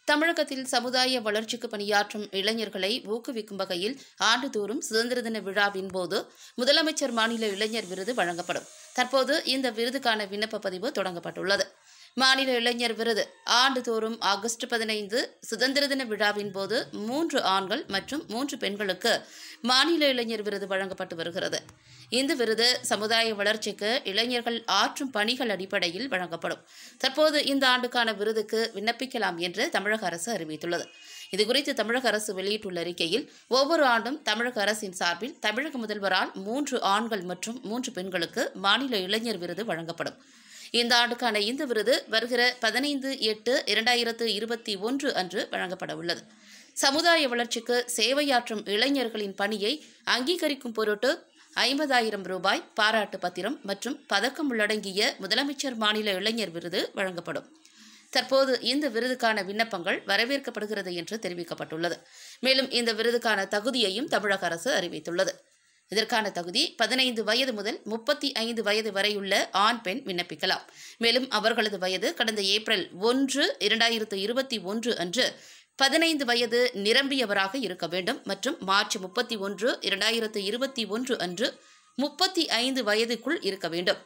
தமிழகத்தில் சமுதாய வளர்ச்சிக்கு பணியாற்றும் இளைஞர்களை ஊக்குவிக்கும் வகையில் ஆண்டுதோறும் சுதந்திர தின விழாவின் போது முதலமைச்சர் மாநில இளைஞர் விருது வழங்கப்படும் தற்போது இந்த விருதுக்கான விண்ணப்ப பதிவு தொடங்கப்பட்டுள்ளது மாநில இளைஞர் விருது ஆண்டுதோறும் ஆகஸ்ட் பதினைந்து சுதந்திர தின விழாவின் போது மூன்று ஆண்கள் மற்றும் மூன்று பெண்களுக்கு மாநில இளைஞர் விருது வழங்கப்பட்டு வருகிறது இந்த விருது சமுதாய வளர்ச்சிக்கு இளைஞர்கள் ஆற்றும் பணிகள் அடிப்படையில் வழங்கப்படும் தற்போது இந்த ஆண்டுக்கான விருதுக்கு விண்ணப்பிக்கலாம் என்று தமிழக அரசு அறிவித்துள்ளது இதுகுறித்து தமிழக அரசு வெளியிட்டுள்ள அறிக்கையில் ஒவ்வொரு ஆண்டும் தமிழக அரசின் சார்பில் தமிழக முதல்வரால் மூன்று ஆண்கள் மற்றும் மூன்று பெண்களுக்கு மாநில இளைஞர் விருது வழங்கப்படும் இந்த ஆண்டுக்கான இந்த விருது வருகிற பதினைந்து எட்டு இரண்டாயிரத்து இருபத்தி ஒன்று அன்று வழங்கப்பட உள்ளது சமுதாய வளர்ச்சிக்கு சேவையாற்றும் இளைஞர்களின் பணியை அங்கீகரிக்கும் பொருட்டு ஐம்பதாயிரம் ரூபாய் பாராட்டு பத்திரம் மற்றும் பதக்கம் உள்ளடங்கிய முதலமைச்சர் மாநில இளைஞர் விருது வழங்கப்படும் தற்போது இந்த விருதுக்கான விண்ணப்பங்கள் வரவேற்கப்படுகிறது என்று தெரிவிக்கப்பட்டுள்ளது மேலும் இந்த விருதுக்கான தகுதியையும் தமிழக அரசு அறிவித்துள்ளது இதற்கான தகுதி பதினைந்து வயது முதல் முப்பத்தி ஐந்து வயது வரையுள்ள ஆண் பெண் விண்ணப்பிக்கலாம் மேலும் அவர்களது வயது கடந்த ஏப்ரல் ஒன்று இரண்டாயிரத்து இருபத்தி ஒன்று அன்று பதினைந்து வயது நிரம்பியவராக இருக்க வேண்டும் மற்றும் மார்ச் முப்பத்தி ஒன்று இரண்டாயிரத்து இருபத்தி ஒன்று அன்று முப்பத்தி ஐந்து வயதுக்குள் இருக்க வேண்டும்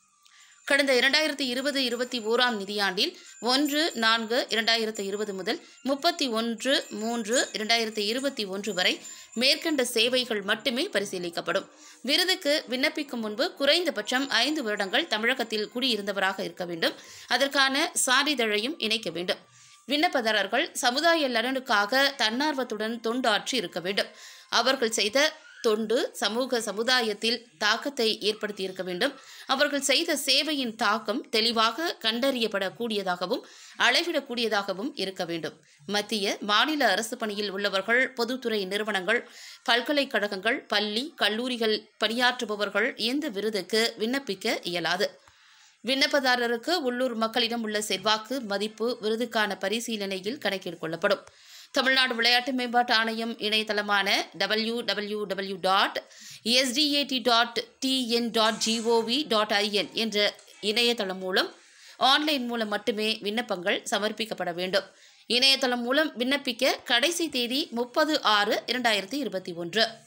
கடந்த இரண்டாயிரத்தி இருபது இருபத்தி ஓராம் நிதியாண்டில் ஒன்று நான்கு இரண்டாயிரத்து இருபது முதல் முப்பத்தி ஒன்று மூன்று இரண்டாயிரத்து இருபத்தி ஒன்று வரை மேற்கண்ட சேவைகள் மட்டுமே பரிசீலிக்கப்படும் விருதுக்கு விண்ணப்பிக்கும் முன்பு குறைந்தபட்சம் ஐந்து வருடங்கள் தமிழகத்தில் குடியிருந்தவராக இருக்க வேண்டும் அதற்கான சான்றிதழையும் இணைக்க வேண்டும் விண்ணப்பதாரர்கள் சமுதாய நலனுக்காக தன்னார்வத்துடன் தொண்டாற்றி இருக்க வேண்டும் அவர்கள் செய்த தொண்டு சமூக சமுதாயத்தில் தாக்கத்தை ஏற்படுத்தியிருக்க வேண்டும் அவர்கள் செய்த சேவையின் தாக்கம் தெளிவாக கண்டறியப்படக்கூடியதாகவும் அளவிடக்கூடியதாகவும் இருக்க வேண்டும் மத்திய மாநில அரசு பணியில் உள்ளவர்கள் பொதுத்துறை நிறுவனங்கள் பல்கலைக்கழகங்கள் பள்ளி கல்லூரிகள் பணியாற்றுபவர்கள் இந்த விருதுக்கு விண்ணப்பிக்க இயலாது விண்ணப்பதாரருக்கு உள்ளூர் மக்களிடம் உள்ள செல்வாக்கு மதிப்பு விருதுக்கான பரிசீலனையில் கணக்கில் கொள்ளப்படும் தமிழ்நாடு விளையாட்டு மேம்பாட்டு ஆணையம் இணையதளமான W W W dot SDAT dot TN dot GOV dot IN என்ற இணையதளம் மூலம் ஆன்லைன் மூலம் மட்டுமே விண்ணப்பங்கள் சமர்ப்பிக்கப்பட வேண்டும் இணையதளம் மூலம் விண்ணப்பிக்க கடைசி தேதி முப்பது ஆறு இரண்டாயிரத்தி இருபத்தி ஒன்று